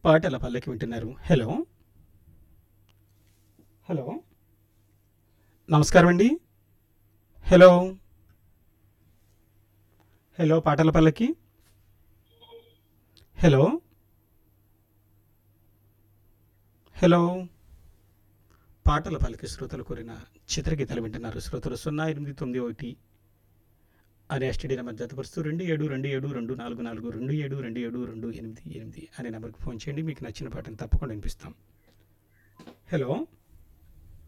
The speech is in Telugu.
పాటల పల్లకి వింటున్నారు హలో హలో నమస్కారం అండి హలో హలో పాటల పల్లకి హలో హలో పాటల పల్లకి శ్రోతలు కోరిన చిత్రగీతాలు వింటున్నారు శ్రోతలు సున్నా ఎనిమిది తొమ్మిది ఒకటి అనే ఎస్టీడీ నెంబర్ జతపరుస్తూ రెండు ఏడు రెండు ఏడు రెండు నాలుగు నాలుగు రెండు ఏడు రెండు ఏడు రెండు ఎనిమిది ఎనిమిది అనే నెంబర్కి ఫోన్ చేయండి మీకు నచ్చిన పాటను తప్పకుండా వినిపిస్తాం హలో